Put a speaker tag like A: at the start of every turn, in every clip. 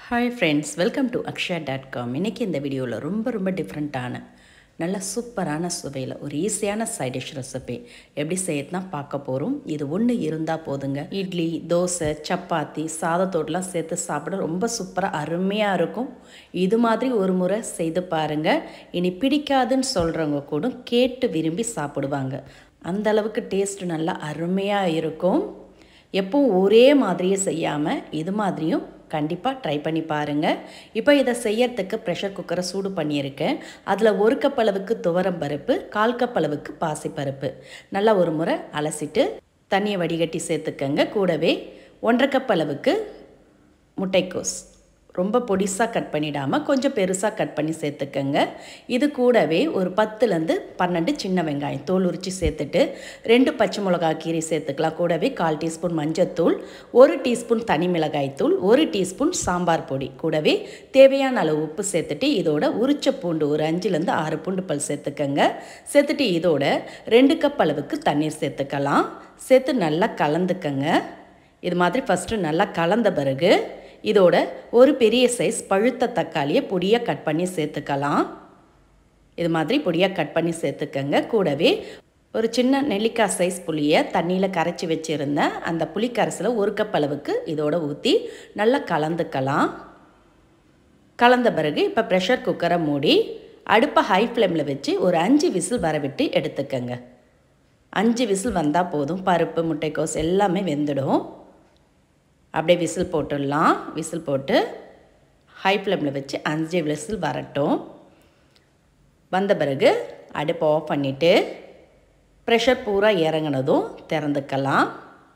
A: hi friends welcome to Akshaya dot com இன்றைக்கி இந்த வீடியோவில் ரொம்ப ரொம்ப டிஃப்ரெண்ட்டான நல்ல சூப்பரான சுவையில் ஒரு ஈஸியான சைட் டிஷ் ரெசிபி எப்படி செய்யறதுனா பார்க்க போகிறோம் இது ஒன்று இருந்தால் போதுங்க இட்லி தோசை சப்பாத்தி சாதத்தோடலாம் சேர்த்து சாப்பிட ரொம்ப சூப்பராக அருமையாக இருக்கும் இது மாதிரி ஒரு முறை செய்து பாருங்கள் இனி பிடிக்காதுன்னு சொல்கிறவங்க கூட கேட்டு விரும்பி சாப்பிடுவாங்க அந்த அளவுக்கு டேஸ்ட் நல்லா அருமையாக இருக்கும் எப்பவும் ஒரே மாதிரியே செய்யாமல் இது மாதிரியும் கண்டிப்பாக ட்ரை பண்ணி பாருங்கள் இப்போ இதை செய்யறதுக்கு ப்ரெஷர் குக்கரை சூடு பண்ணியிருக்கேன் அதில் ஒரு கப் அளவுக்கு துவரம் பருப்பு கால் கப் அளவுக்கு பாசிப்பருப்பு நல்லா ஒரு முறை அலசிட்டு தண்ணியை வடிகட்டி சேர்த்துக்கங்க கூடவே ஒன்றரை கப் அளவுக்கு முட்டைக்கோஸ் ரொம்ப பொடிசாக கட் பண்ணிடாமல் கொஞ்சம் பெருசாக கட் பண்ணி சேர்த்துக்கங்க இது கூடவே ஒரு பத்துலேருந்து பன்னெண்டு சின்ன வெங்காயம் தோல் உரித்து சேர்த்துட்டு ரெண்டு பச்சை மிளகா கீரை சேர்த்துக்கலாம் கூடவே கால் டீஸ்பூன் மஞ்சத்தூள் ஒரு டீஸ்பூன் தனி மிளகாய் தூள் ஒரு டீஸ்பூன் சாம்பார் பொடி கூடவே தேவையான அளவு உப்பு சேர்த்துட்டு இதோட உரிச்ச பூண்டு ஒரு அஞ்சுலேருந்து ஆறு பூண்டு பல் சேர்த்துக்கங்க சேர்த்துட்டு இதோட ரெண்டு கப் அளவுக்கு தண்ணீர் சேர்த்துக்கலாம் சேர்த்து நல்லா கலந்துக்கங்க இது மாதிரி ஃபஸ்ட்டு நல்லா கலந்த பிறகு இதோட ஒரு பெரிய சைஸ் பழுத்த தக்காளியை பொடியாக கட் பண்ணி சேர்த்துக்கலாம் இது மாதிரி பொடியாக கட் பண்ணி சேர்த்துக்கங்க கூடவே ஒரு சின்ன நெல்லிக்காய் சைஸ் புளியை தண்ணியில் கரைச்சி வச்சுருந்தேன் அந்த புளி கரைசலை ஒரு கப் அளவுக்கு இதோட ஊற்றி நல்லா கலந்துக்கலாம் கலந்த பிறகு இப்போ ப்ரெஷர் குக்கரை மூடி அடுப்பை ஹை ஃப்ளேமில் வச்சு ஒரு அஞ்சு விசில் வரவிட்டு எடுத்துக்கங்க அஞ்சு விசில் வந்தால் போதும் பருப்பு முட்டைக்கோஸ் எல்லாமே வெந்துடும் அப்படியே விசில் போட்டுடலாம் விசில் போட்டு ஹை ஃப்ளேமில் வச்சு அஞ்சு விசில் வரட்டும் வந்த பிறகு அடுப்பை ஆஃப் பண்ணிவிட்டு ப்ரெஷர் பூரா இறங்கினதும் திறந்துக்கலாம்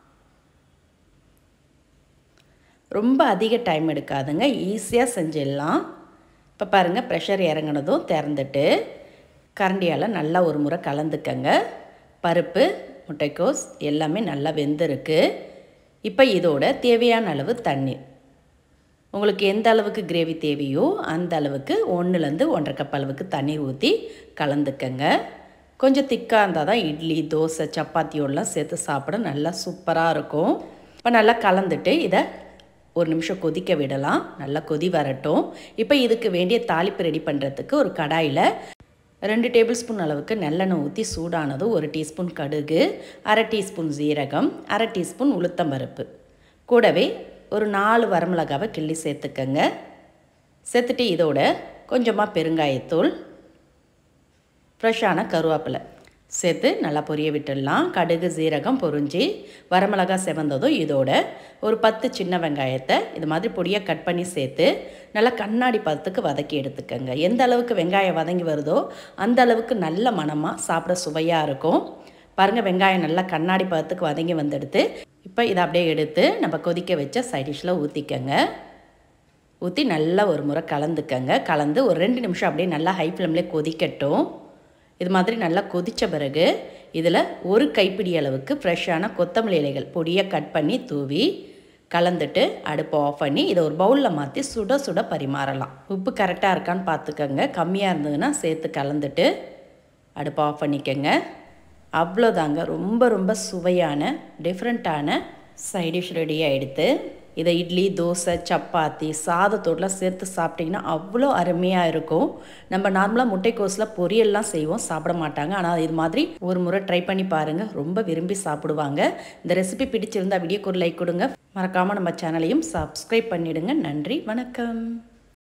A: ரொம்ப அதிக டைம் எடுக்காதுங்க ஈஸியாக செஞ்சிடலாம் இப்போ பாருங்கள் ப்ரெஷர் இறங்கினதும் திறந்துட்டு கரண்டியால் நல்லா ஒரு முறை கலந்துக்கங்க பருப்பு முட்டைக்கோஸ் எல்லாமே நல்லா வெந்திருக்கு இப்போ இதோட தேவையான அளவு தண்ணீர் உங்களுக்கு எந்த அளவுக்கு கிரேவி தேவையோ அந்த அளவுக்கு ஒன்றுலேருந்து ஒன்றரை கப் அளவுக்கு தண்ணீர் ஊற்றி கலந்துக்கங்க கொஞ்சம் திக்காக இருந்தால் தான் இட்லி தோசை சப்பாத்தியோடலாம் சேர்த்து சாப்பிட நல்லா சூப்பராக இருக்கும் இப்போ நல்லா கலந்துட்டு இதை ஒரு நிமிஷம் கொதிக்க விடலாம் நல்லா கொதி வரட்டும் இப்போ இதுக்கு வேண்டிய தாளிப்பு ரெடி பண்ணுறதுக்கு ஒரு கடாயில் ரெண்டு டேபிள் ஸ்பூன் அளவுக்கு நல்லெண்ணெய் ஊற்றி சூடானதும் ஒரு டீஸ்பூன் கடுகு அரை டீஸ்பூன் ஜீரகம் அரை டீஸ்பூன் உளுத்தம்பருப்பு கூடவே ஒரு நாலு வரமிளகாவை கிள்ளி சேர்த்துக்கங்க சேர்த்துட்டு இதோட கொஞ்சமாக பெருங்காயத்தூள் ஃப்ரெஷ்ஷான கருவேப்பிலை சேர்த்து நல்லா பொரிய விட்டுடலாம் கடுகு சீரகம் பொரிஞ்சு வரமிளகா செவந்ததும் இதோட ஒரு பத்து சின்ன வெங்காயத்தை இது மாதிரி பொடியாக கட் பண்ணி சேர்த்து நல்லா கண்ணாடி பதத்துக்கு வதக்கி எடுத்துக்கோங்க எந்த அளவுக்கு வெங்காயம் வதங்கி வருதோ அந்த அளவுக்கு நல்ல மனமாக சாப்பிட சுவையாக இருக்கும் பாருங்கள் வெங்காயம் நல்லா கண்ணாடி பதத்துக்கு வதங்கி வந்துடுத்து இப்போ இதை அப்படியே எடுத்து நம்ம கொதிக்க வச்ச சைடிஷில் ஊற்றிக்கங்க ஊற்றி நல்லா ஒரு முறை கலந்துக்கங்க கலந்து ஒரு ரெண்டு நிமிஷம் அப்படியே நல்லா ஹை ஃப்ளேம்லேயே கொதிக்கட்டும் இது மாதிரி நல்லா கொதித்த பிறகு இதில் ஒரு கைப்பிடி அளவுக்கு ஃப்ரெஷ்ஷான கொத்தமல்லி இலைகள் பொடியாக கட் பண்ணி தூவி கலந்துட்டு அடுப்பை ஆஃப் பண்ணி இதை ஒரு பவுலில் மாற்றி சுட சுட பரிமாறலாம் உப்பு கரெக்டாக இருக்கான்னு பார்த்துக்கோங்க கம்மியாக இருந்ததுன்னா சேர்த்து கலந்துட்டு அடுப்பை ஆஃப் பண்ணிக்கோங்க அவ்வளோதாங்க ரொம்ப ரொம்ப சுவையான டிஃப்ரெண்ட்டான சைடிஷ் ரெடி ஆகிடுத்து இதை இட்லி தோசை சப்பாத்தி சாதத்தோடலாம் சேர்த்து சாப்பிட்டிங்கன்னா அவ்வளோ அருமையாக இருக்கும் நம்ம நார்மலாக முட்டைக்கோஸில் பொரியல்லாம் செய்வோம் சாப்பிட மாட்டாங்க ஆனால் இது மாதிரி ஒரு முறை ட்ரை பண்ணி பாருங்கள் ரொம்ப விரும்பி சாப்பிடுவாங்க இந்த ரெசிபி பிடிச்சிருந்தா வீடியோக்கு ஒரு லைக் கொடுங்க மறக்காமல் நம்ம சேனலையும் சப்ஸ்கிரைப் பண்ணிவிடுங்க நன்றி வணக்கம்